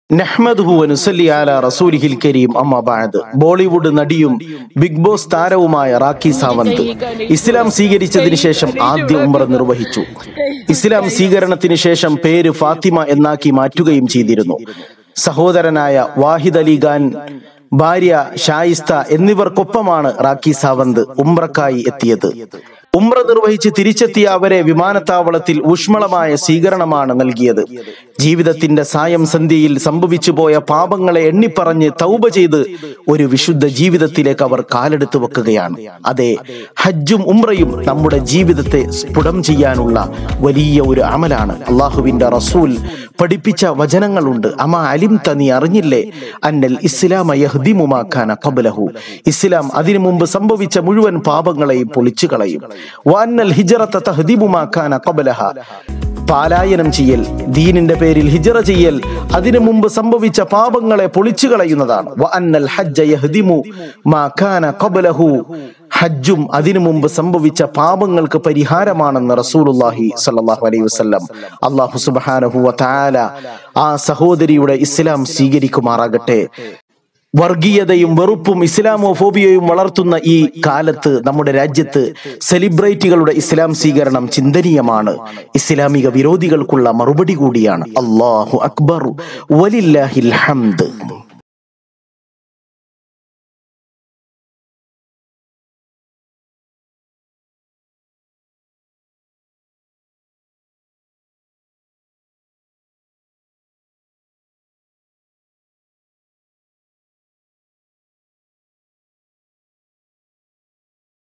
നഹ്മദുഹു വനുസല്ലി അല റസൂലിഹിൽ കരീം അമ്മ ബഅദ് ബോളിവുഡ് നടിയും ബിഗ് ബോസ് താരവുമായ റാഖി സാവന്ത് ഇസ്ലാം സ്വീകരിച്ചതിന് ശേഷം ആദ്യ ഉംറ നിർവഹിച്ചു ഇസ്ലാം സ്വീകരണത്തിന് ശേഷം പേര് ഫാത്തിമ എന്നാക്കി മാറ്റുകയും ചെയ്തിരുന്നു സഹോദരനായ വാഹിദ് അലി ഖാൻ ഭാര്യ ഷായിസ്ത എന്നിവർക്കൊപ്പമാണ് റാഖി സാവന്ത് ഉംറക്കായി എത്തിയത് ഉംറ നിർവഹിച്ച് തിരിച്ചെത്തിയ അവരെ വിമാനത്താവളത്തിൽ ഊഷ്മളമായ സ്വീകരണമാണ് നൽകിയത് ജീവിതത്തിന്റെ സായം സന്ധ്യയിൽ സംഭവിച്ചു പോയ പാപങ്ങളെ എണ്ണിപ്പറഞ്ഞ് തൗബ ചെയ്ത് ഒരു വിശുദ്ധ ജീവിതത്തിലേക്ക് അവർ കാലെടുത്ത് വെക്കുകയാണ് അതെ ഹജ്ജും ഉംറയും നമ്മുടെ ജീവിതത്തെ സ്ഫുടം ചെയ്യാനുള്ള വലിയ ഒരു അമലാണ് അള്ളാഹുവിന്റെ റസൂൽ പഠിപ്പിച്ച വചനങ്ങളുണ്ട് അമ അലിം നീ അറിഞ്ഞില്ലേ അന്നൽ ഇസ്ലാമ യഹ്ദിമുമാക്കാന ഖബലഹു ഇസ്ലാം അതിനു മുമ്പ് സംഭവിച്ച മുഴുവൻ പാപങ്ങളെയും പൊളിച്ചു കളയും വാന്നൽ ഹിജറത്ത തഹ്ദിമുമാക്കാന ഖബലഹ പാലായനം ചെയ്യൽ ദീനിന്റെ പേരിൽ ഹിജറ ചെയ്യൽ അതിനു മുമ്പ് സംഭവിച്ച പാപങ്ങളെ പൊളിച്ചു കളയുന്നതാണ് വ അന്നൽ ഹജ്ജ യഹ്ദിമു മാ കാന ഖബലഹു ഹജ്ജും അതിനു മുമ്പ് സംഭവിച്ച പാപങ്ങൾക്ക് പരിഹാരമാണെന്ന് റസൂലുള്ളാഹി സ്വല്ലല്ലാഹു അലൈഹി വസല്ലം അല്ലാഹു സുബ്ഹാനഹു വ തആല ആ സഹോദരിയുടെ ഇസ്ലാം സ്വീകരിക്കുമാറാകട്ടെ വർഗീയതയും വെറുപ്പും ഇസ്ലാമോഫോബിയയും വളർത്തുന്ന ഈ കാലത്ത് നമ്മുടെ രാജ്യത്ത് സെലിബ്രിറ്റികളുടെ ഇസ്ലാം സ്വീകരണം ചിന്തനീയമാണ് ഇസ്ലാമിക വിരോധികൾക്കുള്ള മറുപടി കൂടിയാണ് അള്ളാഹു അക്ബർ വലില്ലാഹിൽ ഹംദ്